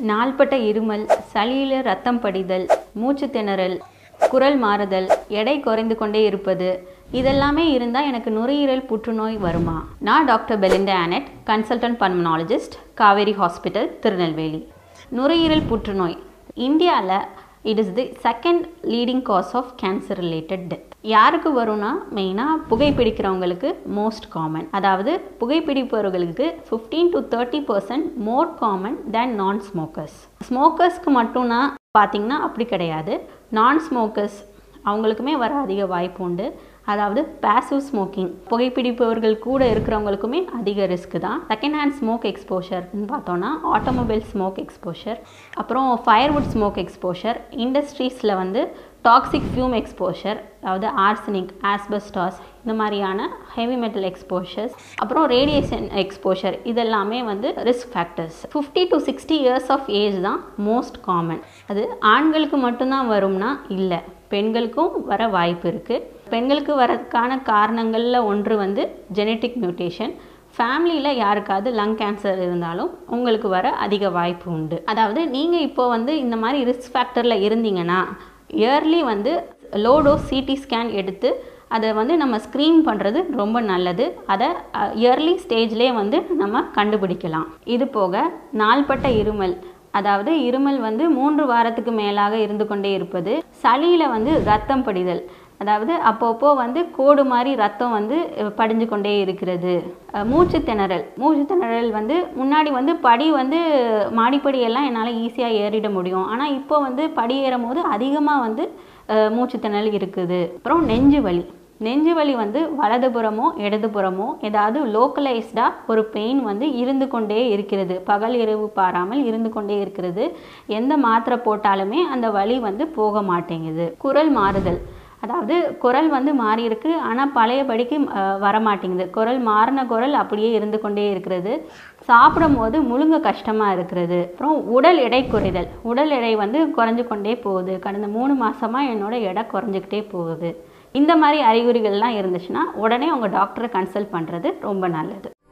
நாள்பட்ட இருமல் சளியில் ரத்தம் படிதல் மூச்சு திணறல் குரல் மாறுதல் எடை குறைந்து கொண்டே இருப்பது இதெல்லாமே இருந்தால் எனக்கு நுரையீரல் புற்றுநோய் வருமா நான் doctor Belinda Annet consultant pulmonologist Kauvery hospital Tirunelveli நுரையீரல் புற்றுநோய் இந்தியாவில் it is the second leading cause of cancer related death யாருக்கு வரும்னா மெயினாக புகைப்பிடிக்கிறவங்களுக்கு மோஸ்ட் காமன் அதாவது புகைப்பிடிப்பவர்களுக்கு fifteen to thirty percent more common than non smokers ஸ்மோக்கர்ஸ்க்கு மட்டும்னா பார்த்தீங்கன்னா அப்படி கிடையாது நான் ஸ்மோக்கர்ஸ் அவங்களுக்குமே வர அதிக வாய்ப்பு உண்டு அதாவது பேசிவ் ஸ்மோக்கிங் புகைப்பிடிப்பவர்கள் கூட இருக்கிறவங்களுக்குமே அதிக ரிஸ்க் தான் செகண்ட் ஹேண்ட் ஸ்மோக் எக்ஸ்போஷர்னு பார்த்தோன்னா ஆட்டோமொபைல் ஸ்மோக் எக்ஸ்போஷர் அப்புறம் ஃபயர்வுட் ஸ்மோக் எக்ஸ்போஷர் இண்டஸ்ட்ரீஸில் வந்து டாக்ஸிக் ஃபியூம் எக்ஸ்போஷர் அதாவது ஆர்சனிக் ஆஸ்பெஸ்டாஸ் இந்த மாதிரியான ஹெவி மெட்டல் எக்ஸ்போஷர்ஸ் அப்புறம் ரேடியேஷன் எக்ஸ்போஷர் இதெல்லாமே வந்து risk factors fifty to sixty years of age தான் மோஸ்ட் காமன் அது ஆண்களுக்கு மட்டும்தான் வரும்னா இல்லை பெண்களுக்கும் வர வாய்ப்பு இருக்குது பெண்களுக்கு வரதுக்கான காரணங்களில் ஒன்று வந்து ஜெனட்டிக் மியூட்டேஷன் ஃபேமிலியில் யாருக்காவது லங் கேன்சர் இருந்தாலும் உங்களுக்கு வர அதிக வாய்ப்பு உண்டு அதாவது நீங்கள் இப்போ வந்து இந்த மாதிரி ரிஸ்க் ஃபேக்டரில் இருந்தீங்கன்னா இயர்லி வந்து லோ டோஸ் சிடி ஸ்கேன் எடுத்து அதை வந்து நம்ம ஸ்க்ரீன் பண்ணுறது ரொம்ப நல்லது அதை இயர்லி ஸ்டேஜ்லேயே வந்து நம்ம கண்டுபிடிக்கலாம் இது போக நாள்பட்ட இருமல் அதாவது இருமல் வந்து மூன்று வாரத்துக்கு மேலாக இருந்து கொண்டே இருப்பது சளியில் வந்து ரத்தம் படிதல் அதாவது அப்பப்போ வந்து கோடு மாதிரி ரத்தம் வந்து படிஞ்சு கொண்டே இருக்கிறது மூச்சு திணறல் மூச்சு திணறல் வந்து முன்னாடி வந்து படி வந்து மாடிப்படியெல்லாம் என்னால் ஈஸியாக ஏறிட முடியும் ஆனால் இப்போ வந்து படி ஏறும் போது அதிகமாக வந்து மூச்சு திணறல் இருக்குது அப்புறம் நெஞ்சு வலி நெஞ்சு வலி வந்து வலதுபுறமோ இடதுபுறமோ ஏதாவது லோக்கலைஸ்டாக ஒரு பெயின் வந்து இருந்து கொண்டே இருக்கிறது பகல் இரவு பாராமல் இருந்து கொண்டே இருக்கிறது எந்த மாத்திரை போட்டாலுமே அந்த வலி வந்து போக மாட்டேங்குது குரல் மாறுதல் அதாவது குரல் வந்து மாறி இருக்கு ஆனால் பழையபடிக்கு வரமாட்டேங்குது குரல் மாறின குரல் அப்படியே இருந்து கொண்டே இருக்கிறது சாப்பிடும் போது முழுங்க கஷ்டமாக இருக்கிறது அப்புறம் உடல் எடை குறைதல் உடல் எடை வந்து குறைஞ்சு கொண்டே போகுது கடந்த மூணு மாதமாக என்னோட எடை குறைஞ்சிக்கிட்டே போகுது இந்த மாதிரி அறிகுறிகள்லாம் இருந்துச்சுன்னா உடனே உங்கள் டாக்டரை கன்சல்ட் பண்ணுறது ரொம்ப நல்லது